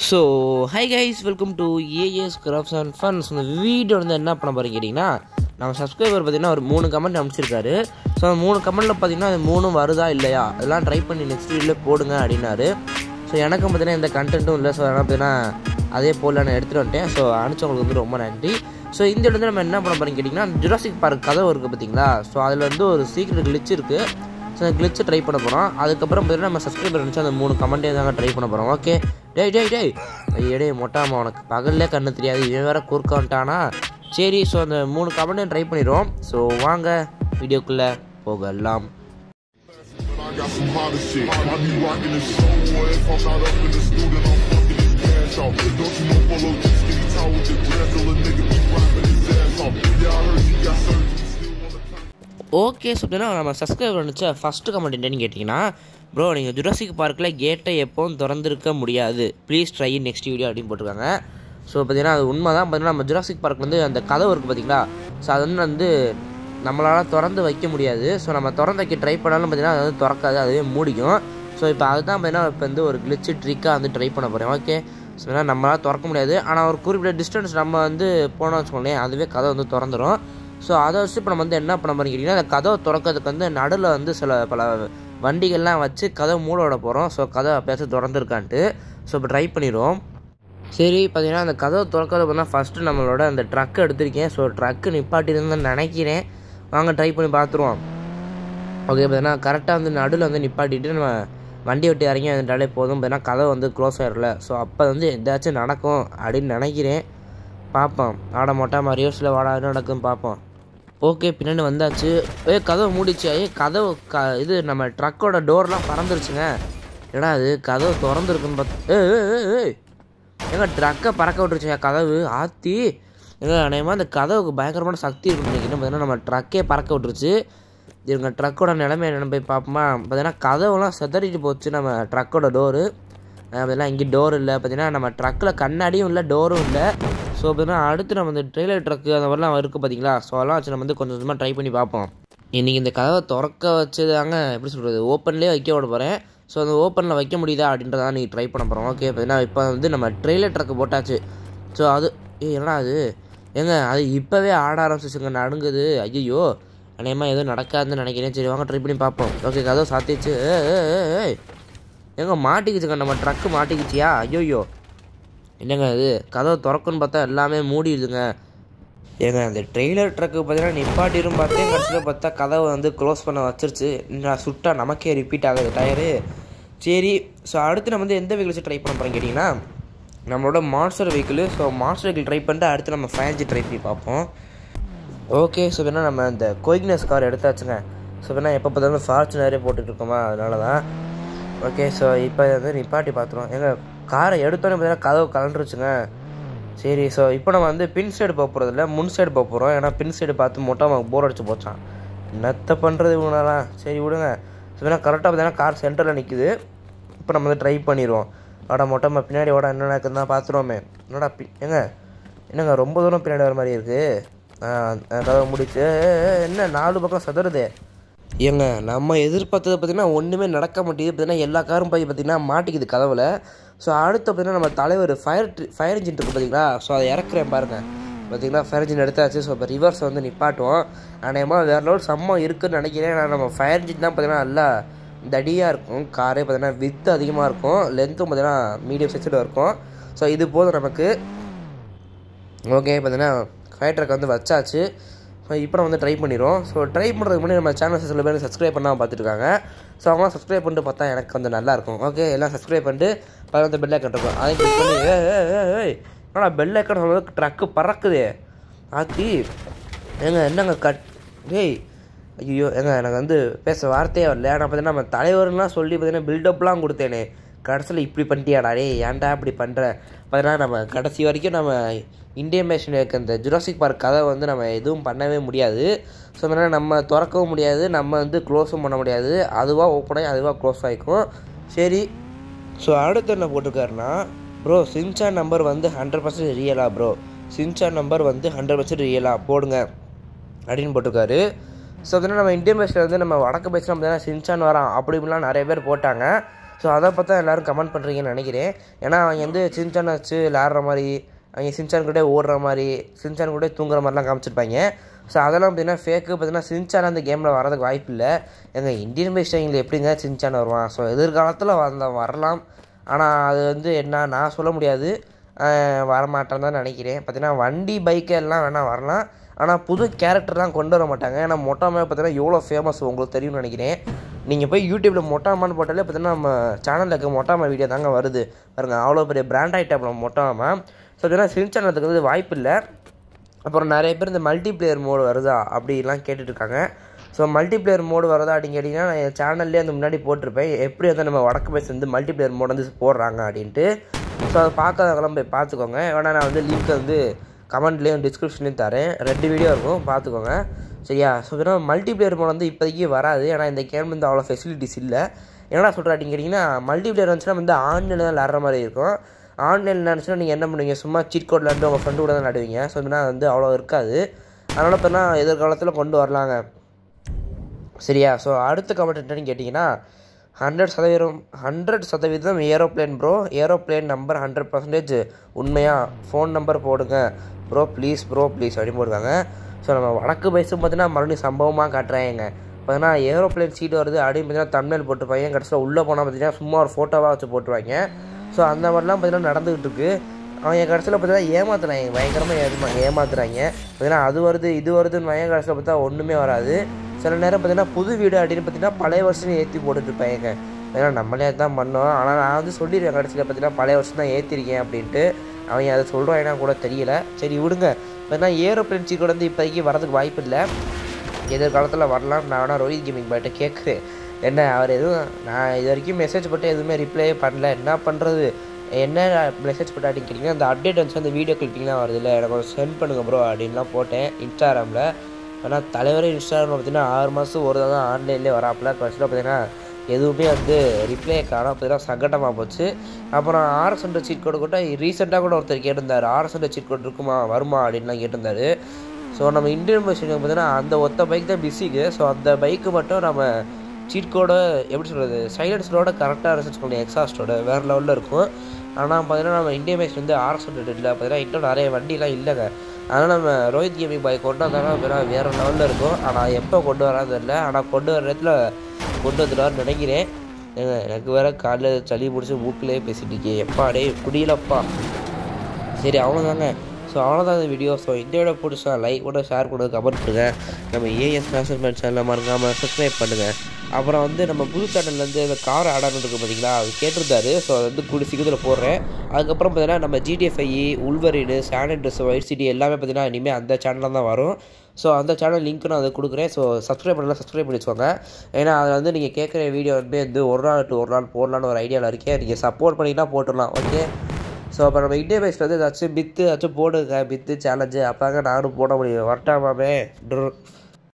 So hi guys welcome to AS crafts and funs இந்த video வந்து என்ன பண்ண போகிறீங்க கேட்டிங்கன்னா நம்ம சப்ஸ்கிரைபர் பார்த்தீங்கன்னா ஒரு மூணு கமெண்ட் அனுப்பிச்சிருக்காரு ஸோ அந்த மூணு கமெண்ட்டில் பார்த்தீங்கன்னா அது மூணும் வருதா இல்லையா அதெல்லாம் ட்ரை பண்ணி நெக்ஸ்ட் வீடியோவில் போடுங்க அப்படின்னாரு ஸோ எனக்கும் பார்த்தீங்கன்னா எந்த கண்டென்ட்டும் இல்லை ஸோ அதனால் பார்த்தீங்கன்னா அதே போல் நான் எடுத்துகிட்டு வந்துட்டேன் ஸோ அனுப்பிச்சவங்களுக்கு வந்து ரொம்ப நன்றி ஸோ இந்த இடத்துல நம்ம என்ன பண்ண போகிறோம் கேட்டிங்கன்னா ஜுராசிக் பார்க் கதவு இருக்குது பார்த்தீங்களா ஸோ அதில் வந்து ஒரு சீக்கிரம் glitch இருக்குது ஸோ அந்த கிளிச்சை ட்ரை பண்ண போகிறோம் அதுக்கப்புறம் பார்த்தீங்கன்னா நம்ம சப்ஸ்கிரைபர் இருந்துச்சு அந்த மூணு கமெண்ட்டே தாங்க ட்ரை பண்ண போகிறோம் ஓகே டேய் டேய் டேய் ஐயோ டேய் மொட்டாமா உனக்கு பகல்லே கண்ணு தெரியாது இவன் வேற குறுக்க வந்துட்டானா சரி ஸோ அந்த மூணு கமெண்ட்டையும் ட்ரை பண்ணிடுவோம் ஸோ வாங்க வீடியோக்குள்ளே போகலாம் I got some hotter shit. I be rocking this show, boy. If I'm not up in the studio, I'm fucking his cash off. Don't you know Polo G skinny tall with the grass, till a nigga be rapping his ass off. Yeah, I heard you got surgery, still on the top. Okay so அப்படின்னா நம்ம subscriber வந்துச்சு first comment என்னன்னு கேட்டிங்கன்னா bro நீங்கள் Jurassic பார்க்கில் கேட்டை எப்போவும் திறந்திருக்க முடியாது ப்ளீஸ் ட்ரை நெக்ஸ்ட் வீடியோ அப்படின்னு போட்டிருக்காங்க ஸோ பார்த்தீங்கன்னா அது உண்மை தான் பார்த்தீங்கன்னா நம்ம ஜுராசிக் பார்க் வந்து அந்த கதவு இருக்குது பார்த்தீங்களா ஸோ அது வந்து வந்து நம்மளால் திறந்து வைக்க முடியாது ஸோ நம்ம திறந்து வைக்க ட்ரை பண்ணாலும் பார்த்தீங்கன்னா அது வந்து திறக்காது அதுவே மூடிக்கும் ஸோ இப்போ அதுதான் பார்த்தீங்கன்னா இப்போ வந்து ஒரு கிளிச்சு ட்ரிக்காக வந்து ட்ரை பண்ண போகிறேன் ஓகே ஸோ ஏன்னா நம்மளால் திறக்க முடியாது ஆனால் ஒரு குறிப்பிட்ட டிஸ்டன்ஸ் நம்ம வந்து போனோம்னு வச்சுக்கோங்களேன் அதுவே கதை வந்து திறந்துடும் ஸோ அதை வச்சு இப்போ நம்ம வந்து என்ன பண்ண போறோம் கேட்டிங்கன்னா அந்த கதவை திறக்கிறதுக்கு வந்து நடுவில் வந்து சில பல வண்டிகள்லாம் வச்சு கதவை மூட விட போகிறோம் ஸோ கதவை அப்பயாச்சும் திறந்துருக்கான்ட்டு ஸோ இப்போ ட்ரை பண்ணிடுவோம் சரி பார்த்தீங்கன்னா அந்த கதவை திறக்கிறது பார்த்தா ஃபஸ்ட்டு நம்மளோட அந்த ட்ரக் எடுத்திருக்கேன் ஸோ ட்ரக்கு நிப்பாட்டியிருந்தேன்னு நினைக்கிறேன் வாங்க ட்ரை பண்ணி பார்த்துருவோம் ஓகே பார்த்தீங்கன்னா கரெக்டாக வந்து நடுவில் வந்து நிப்பாட்டிட்டு நம்ம வண்டி விட்டு இறங்கி வந்துட்டாலே போதும் பார்த்தீங்கன்னா கதவை வந்து க்ளோஸ் ஆகிடல ஸோ அப்போ வந்து எதாச்சும் நடக்கும் அப்படின்னு நினைக்கிறேன் பார்ப்போம் ஆட மொட்டா ரிவர்ஸில் வாடா என்ன நடக்கும் பார்ப்போம் ஓகே பின்னாடி வந்தாச்சு ஏ கதவை மூடிச்சு ஏ கதவு க இது நம்ம ட்ரக்கோட டோர்லாம் பறந்துருச்சுங்க ஏடா அது கதவு திறந்துருக்குன்னு பார்த்து ஏ ஏ ஏங்க ட்ரக்கை பறக்க விட்டுருச்சுங்க கதவு ஆத்தி ஏங்க அநேகமாக அந்த கதவுக்கு பயங்கரமான சக்தி இருக்குன்னு நினைக்கிறேன் பார்த்தீங்கன்னா நம்ம ட்ரக்கே பறக்க விட்டுருச்சு இவங்க ட்ரக்கோட நிலைமை என்னென்னு போய் பார்ப்போமா பார்த்தீங்கன்னா கதவுலாம் செதறிட்டு போச்சு நம்ம ட்ரக்கோட டோரு பார்த்தீங்கன்னா இங்கே டோர் இல்லை பார்த்தீங்கன்னா நம்ம ட்ரக்கில் கண்ணாடியும் இல்லை டோரும் இல்லை ஸோ பார்த்தீங்கன்னா அடுத்து நம்ம இந்த ட்ரெய்லர் ட்ரக்கு அந்த மாதிரிலாம் இருக்குது பார்த்தீங்களா ஸோ அதெல்லாம் வச்சு நம்ம வந்து கொஞ்சம் கொஞ்சமாக ட்ரை பண்ணி பார்ப்போம் இன்றைக்கி இந்த கதவை திறக்க வச்சதாங்க எப்படி சொல்கிறது ஓப்பன்லேயே வைக்க விட போகிறேன் ஸோ அந்த ஓப்பனில் வைக்க முடியுதா அப்படின்றத நீங்கள் ட்ரை பண்ண போகிறோம் ஓகே பார்த்தீங்கன்னா இப்போ வந்து நம்ம ட்ரெய்லர் ட்ரக்கு போட்டாச்சு ஸோ அது ஏ என்னடா அது ஏங்க அது இப்போவே ஆட ஆரம்பிச்சிச்சுங்க நடுங்குது ஐயோ அநேகமாக எதுவும் நடக்காதுன்னு நினைக்கிறேன் சரி வாங்க ட்ரை பண்ணி பார்ப்போம் ஓகே கதவை சாத்திச்சு ஏ ஏ, ஏ, ஏய் ஏங்க மாட்டிக்கிச்சுங்க நம்ம ட்ரக்கு மாட்டிக்கிச்சியா ஐயோயோ என்னங்க இது கதவை திறக்குன்னு பார்த்தா எல்லாமே மூடிடுதுங்க ஏங்க அந்த ட்ரெய்லர் ட்ரக்கு பார்த்தீங்கன்னா நிப்பாட்டிரும் பார்த்தேன் கடைசியில் பார்த்தா கதவை வந்து க்ளோஸ் பண்ண வச்சிருச்சு நான் சுட்டா நமக்கே ரிப்பீட் ஆகுது டயரு சரி ஸோ அடுத்து நம்ம வந்து எந்த வெஹிக்கிள் வச்சு ட்ரை பண்ண போகிறோம் கேட்டிங்கன்னா நம்மளோட monster vehicle so monster vehicle try பண்ணிட்டு அடுத்து நம்ம ஃபேன்ஜி ட்ரை பண்ணி பார்ப்போம் ஓகே ஸோ வேணால் நம்ம இந்த கோயிக்னஸ் கார் எடுத்தாச்சுங்க ஸோ வேணால் எப்போ பார்த்தாலும் ஃபார்ச்சுனரே போட்டுட்டு இருக்கோமா அதனால தான் ஓகே ஸோ இப்போ இதை வந்து நிப்பாட்டி பார்த்துருவோம் எங்கள் காரை எடுத்தோன்னே பார்த்தீங்கன்னா கதவு கலண்டுருச்சுங்க சரி ஸோ இப்போ நம்ம வந்து பின் சைடு போக போகிறதில்ல முன் சைடு போக போகிறோம் ஏன்னா பின் சைடு பார்த்து மொட்டை அவன் போர் அடிச்சு போச்சான் என்னத்த பண்ணுறது இவங்களாம் சரி விடுங்க ஸோ வேணா கரெக்டாக பார்த்தீங்கன்னா கார் சென்டரில் நிற்குது இப்போ நம்ம வந்து ட்ரை பண்ணிடுவோம் வாடா மொட்டை பின்னாடி வாடா என்ன நடக்குதுன்னு தான் பார்த்துருவோமே என்னடா பி ஏங்க என்னங்க ரொம்ப தூரம் பின்னாடி வர மாதிரி இருக்குது கதவை முடிச்சு ஏ, ஏ, ஏ, என்ன நாலு பக்கம் சதுருது ஏங்க நம்ம எதிர்பார்த்தது பார்த்திங்கன்னா ஒன்றுமே நடக்க மாட்டேங்குது பார்த்தீங்கன்னா எல்லா காரும் போய் பார்த்திங்கன்னா மாட்டிக்குது கதவுல ஸோ அடுத்து பார்த்திங்கன்னா நம்ம தலைவர் ஃபயர் ஃபயர் இன்ஜின் இருக்குது பார்த்தீங்களா ஸோ அதை இறக்குறேன் பாருங்கள் பார்த்தீங்களா ஃபயர் இன்ஜின் எடுத்தாச்சு ஸோ இப்போ ரிவர்ஸ் வந்து நிப்பாட்டுவோம் அநேகமாக வேறு லெவல் செம்ம இருக்குன்னு நினைக்கிறேன் ஆனால் நம்ம ஃபயர் இன்ஜின் தான் பார்த்தீங்கன்னா நல்லா தடியாக இருக்கும் காரே பார்த்தீங்கன்னா வித்து அதிகமாக இருக்கும் லென்த்தும் பார்த்தீங்கன்னா மீடியம் சைஸில் இருக்கும் ஸோ இது போதும் நமக்கு ஓகே பார்த்தீங்கன்னா ஃபயர் ட்ரக் வந்து வச்சாச்சு ஸோ இப்போ நம்ம வந்து ட்ரை பண்ணிடுவோம் ஸோ ட்ரை பண்ணுறதுக்கு முன்னாடி நம்ம சேனல் சில பேர் சப்ஸ்கிரைப் பண்ணாமல் பார்த்துருக்காங்க ஸோ அவங்களாம் சப்ஸ்கிரைப் பண்ணிட்டு பார்த்தா எனக்கு கொஞ்சம் நல்லாயிருக்கும் ஓகே எல்லாம் சப்ஸ்கிரைப் பண்ணிட்டு பக்கத்து வந்து பெல் ஐக்கன் இருக்கும் அதையும் கிளிக் பண்ணி ஏ ஏ ஏ ஏய் என்னடா பெல் ஐக்கன் சொல்லுறது ட்ரக்கு பறக்குதே ஆத்தி ஏங்க என்னங்க கட் டேய் ஐயோ ஏங்க எனக்கு வந்து பேச வார்த்தையே வரல நான் பார்த்தீங்கன்னா நம்ம தலைவர்லாம் சொல்லி பார்த்தீங்கன்னா பில்டப்லாம் கொடுத்தேனே கடைசியில் இப்படி பண்ணிட்டியாடா டேய் ஏன்டா இப்படி பண்ணுற பார்த்தீங்கன்னா நம்ம கடைசி வரைக்கும் நம்ம இந்தியன் மேஷன் இருக்க இந்த ஜுராசிக் பார்க் கதை வந்து நம்ம எதுவும் பண்ணவே முடியாது ஸோ அதனால் நம்ம திறக்கவும் முடியாது நம்ம வந்து க்ளோஸும் பண்ண முடியாது அதுவாக ஓப்பன் ஆகி அதுவாக க்ளோஸ் ஆகிக்கும் சரி ஸோ அடுத்து என்ன போட்டிருக்காருன்னா ப்ரோ சின்சான் நம்பர் வந்து ஹண்ட்ரட் பர்சன்ட் ரியலா ப்ரோ சின்சான் நம்பர் வந்து ஹண்ட்ரட் பர்சன்ட் ரியலா போடுங்க அப்படின்னு போட்டிருக்காரு ஸோ அதனால் நம்ம இந்தியன் பேஸில் வந்து நம்ம வடக்கு பேசில் பார்த்தீங்கன்னா சின்சான் வரான் அப்படி இப்படிலாம் நிறைய பேர் போட்டாங்க ஸோ அதை பார்த்தா எல்லோரும் கமெண்ட் பண்ணுறீங்கன்னு நினைக்கிறேன் ஏன்னா அவங்க வந்து சின்சான் வச்சு விளாட்ற மாதிரி அவங்க சின்சான் கூட ஓடுற மாதிரி சின்சான் கூட தூங்குற மாதிரிலாம் காமிச்சிருப்பாங்க ஸோ அதெல்லாம் பார்த்தீங்கன்னா ஃபேக்கு பார்த்தீங்கன்னா சின்சான் அந்த கேமில் வரதுக்கு வாய்ப்பு இல்லை எங்கள் இந்தியன் பேஸ் டைமில் எப்படிங்க சின்சான் வருவான் ஸோ எதிர்காலத்தில் வந்த வரலாம் ஆனால் அது வந்து என்ன நான் சொல்ல முடியாது வரமாட்டேன்னு தான் நினைக்கிறேன் பார்த்தீங்கன்னா வண்டி பைக்கு எல்லாம் வேணால் வரலாம் ஆனால் புது கேரக்டர்லாம் கொண்டு வர மாட்டாங்க ஏன்னா மொட்டாமா பார்த்தீங்கன்னா எவ்வளோ ஃபேமஸ் உங்களுக்கு தெரியும்னு நினைக்கிறேன் நீங்கள் போய் யூடியூப்பில் மொட்டாமான்னு போட்டாலே பார்த்தீங்கன்னா நம்ம சேனலில் இருக்க மொட்டாமா வீடியோ தாங்க வருது பாருங்க அவ்வளோ பெரிய பிராண்ட் ஆகிட்டா மொட்டாமா ஸோ பார்த்தீங்கன்னா சின்சான் அதுக்கு வந்து வாய்ப்பு இல்லை அப்புறம் நிறைய பேர் இந்த மல்டிப்ளேயர் மோடு வருதா அப்படிலாம் கேட்டுட்ருக்காங்க ஸோ மல்டிப்ளேயர் மோடு வருதா அப்படின்னு கேட்டிங்கன்னா நான் என் சேனல்லே அந்த முன்னாடி போட்டிருப்பேன் எப்படி வந்து நம்ம வடக்கு பேச வந்து மல்டிப்ளேயர் மோடு வந்து போடுறாங்க அப்படின்ட்டு ஸோ அதை பார்க்காதவங்களாம் போய் பார்த்துக்கோங்க வேணா நான் வந்து லிங்க் வந்து கமெண்ட்லேயும் டிஸ்கிரிப்ஷன்லேயும் தரேன் ரெண்டு வீடியோ இருக்கும் பார்த்துக்கோங்க சரியா ஸோ பார்த்தீங்கன்னா மல்டிப்ளேயர் மோட் வந்து இப்போதைக்கு வராது ஏன்னா இந்த கேம் வந்து அவ்வளோ ஃபெசிலிட்டிஸ் இல்லை என்னடா சொல்கிறேன் அப்படின்னு கேட்டிங்கன்னா மல்டிப்ளேயர் வந்துச்சுன்னா வந்து ஆன்லைனில் தான் விளாட்ற மாதிரி இருக்கும் ஆன்லைனில் நினச்சினா நீங்கள் என்ன பண்ணுவீங்க சும்மா சீட் கோட் விளாண்டு உங்கள் ஃப்ரெண்டு கூட தான் நடுவீங்க ஸோ அப்படின்னா வந்து அவ்வளோ இருக்காது அதனால் இப்போ நான் எதிர்காலத்தில் கொண்டு வரலாங்க சரியா ஸோ அடுத்த கமெண்ட் என்னன்னு கேட்டிங்கன்னா ஹண்ட்ரட் சதவீதம் ஹண்ட்ரட் சதவீதம் aeroplane bro aeroplane number hundred percentage உண்மையாக ஃபோன் நம்பர் போடுங்க ப்ரோ ப்ளீஸ் ப்ரோ ப்ளீஸ் அப்படின்னு போடுவாங்க ஸோ நம்ம வடக்கு வயசும் பார்த்தீங்கன்னா மறுபடியும் சம்பவமாக காட்டுறாங்க பார்த்தீங்கன்னா ஏரோப்ளேன் சீட் வருது அப்படின்னு பார்த்தீங்கன்னா தமிழ் போட்டுருப்பாங்க கடைசியில் உள்ளே போனால் பார்த்தீங்கன்னா சும்மா ஒரு ஃபோட்டோவாக வச்சு போட்டுருவாங்க ஸோ அந்த மாதிரிலாம் பார்த்தீங்கன்னா நடந்துகிட்டு இருக்கு அவங்க கடைசியில் பார்த்தீங்கன்னா ஏமாத்துறாங்க பயங்கரமாக ஏமா ஏமாத்துறாங்க பார்த்தீங்கன்னா அது வருது இது வருதுன்னு வாங்க கடைசியில் பார்த்தா ஒன்றுமே வராது சில நேரம் பார்த்தீங்கன்னா புது வீடு அப்படின்னு பார்த்தீங்கன்னா பழைய வருஷம் ஏற்றி போட்டுட்டு இருப்பாங்க ஏன்னா நம்மளே தான் பண்ணோம் ஆனால் நான் வந்து சொல்லிடுவேன் கடைசியில் பார்த்தீங்கன்னா பழைய வருஷம் தான் ஏற்றிருக்கேன் அப்படின்ட்டு அவங்க அதை சொல்கிறாங்கன்னா கூட தெரியல சரி விடுங்க பார்த்தீங்கன்னா ஏரோப்ளேன் சீட் வந்து இப்போதைக்கு வரதுக்கு வாய்ப்பு இல்லை எதிர்காலத்தில் வரலாம் நான் வேணால் ரோஹித் கேமிங் பாய்ட்ட கேட்குறேன் என்ன அவர் எதுவும் நான் இது வரைக்கும் மெசேஜ் போட்டு எதுவுமே ரிப்ளை பண்ணல என்ன பண்ணுறது என்ன மெசேஜ் போட்டு அப்படின்னு கேட்டிங்கன்னா அந்த அப்டேட் வந்துச்சு அந்த வீடியோ கிளிப்பிங்லாம் வருது இல்லை எனக்கு ஒரு சென்ட் பண்ணுங்க ப்ரோ அப்படின்லாம் போட்டேன் இன்ஸ்டாகிராமில் ஆனால் தலைவரே இன்ஸ்டாகிராமில் பார்த்தீங்கன்னா ஆறு மாதம் ஒரு தான் ஆன்லைன்லேயே வராப்பில் கடைசியில் பார்த்தீங்கன்னா எதுவுமே வந்து ரிப்ளை காணாம பார்த்தீங்கன்னா சங்கடமாக போச்சு அப்புறம் ஆர்எஸ் ஹண்ட்ரட் சீட் கோடு கூட ரீசெண்டாக கூட ஒருத்தர் கேட்டிருந்தார் ஆர்எஸ் ஹண்ட்ரட் சீட் கோட் இருக்குமா வருமா அப்படின்லாம் கேட்டிருந்தாரு ஸோ நம்ம இந்தியன் பஸ் பார்த்தீங்கன்னா அந்த ஒத்த பைக் தான் பிஸிக்கு ஸோ அந்த பைக்கு மட்டும் நம்ம சீட் கோட எப்படி சொல்கிறது சைலன்ஸரோட கரெக்டாக ரிசர்ச் பண்ணி எக்ஸாஸ்டோட வேறு லெவலில் இருக்கும் ஆனால் பார்த்தீங்கன்னா நம்ம இந்தியன் பைக்ஸ் வந்து ஆர்எஸ் ஹண்ட்ரட் இல்லை பார்த்தீங்கன்னா இன்னும் நிறைய வண்டிலாம் இல்லைங்க அதனால் நம்ம ரோஹித் கேமிங் பைக் கொண்டு வந்தாங்கன்னா வேறு லெவலில் இருக்கும் ஆனால் எப்போ கொண்டு வராது இல்லை ஆனால் கொண்டு வர இடத்துல கொண்டு வந்துடுவார்னு நினைக்கிறேன் ஏங்க எனக்கு வேற காலைல சளி பிடிச்சி மூக்கிலே பேசிட்டு இருக்கேன் எப்பா டே முடியலப்பா சரி அவ்வளோதாங்க ஸோ அவ்வளோதான் இந்த வீடியோ ஸோ இந்த வீடியோ பிடிச்சா லைக் கூட ஷேர் கூட கமெண்ட் பண்ணுங்க நம்ம ஏஎஸ் நேஷனல் சேனலில் மறக்காமல் சப்ஸ்கிரைப் பண்ணுங்கள் அப்புறம் வந்து நம்ம புது சேனல்லேருந்து இந்த கார் ஆடான்னு இருக்கு பார்த்தீங்களா அது கேட்டிருந்தாரு ஸோ அது வந்து கூடி சீக்கிரத்தில் போடுறேன் அதுக்கப்புறம் பார்த்தீங்கன்னா நம்ம ஜிடிஎஃப்ஐ உள்வரிடு சாண்ட் ட்ரெஸ் ஒயிட் சிட்டி எல்லாமே பார்த்தீங்கன்னா இனிமேல் அந்த சேனலில் தான் வரும் ஸோ அந்த சேனல் லிங்க் நான் அதை கொடுக்குறேன் ஸோ சப்ஸ்கிரைப் பண்ணலாம் சப்ஸ்கிரைப் பண்ணி வச்சுக்கோங்க ஏன்னா அதில் வந்து நீங்கள் கேட்குற வீடியோ வந்து வந்து ஒரு நாள் டு ஒரு நாள் போடலான்னு ஒரு ஐடியாவில் இருக்கேன் நீங்கள் சப்போர்ட் பண்ணிங்கன்னா போட்டுடலாம் ஓகே ஸோ அப்போ நம்ம இந்தியா பேஸ்ட் வந்து ஏதாச்சும் பித்து ஏதாச்சும் போடுங்க பித்து சேலஞ்சு அப்போங்க நானும் போட முடியும் வரட்டாமாமே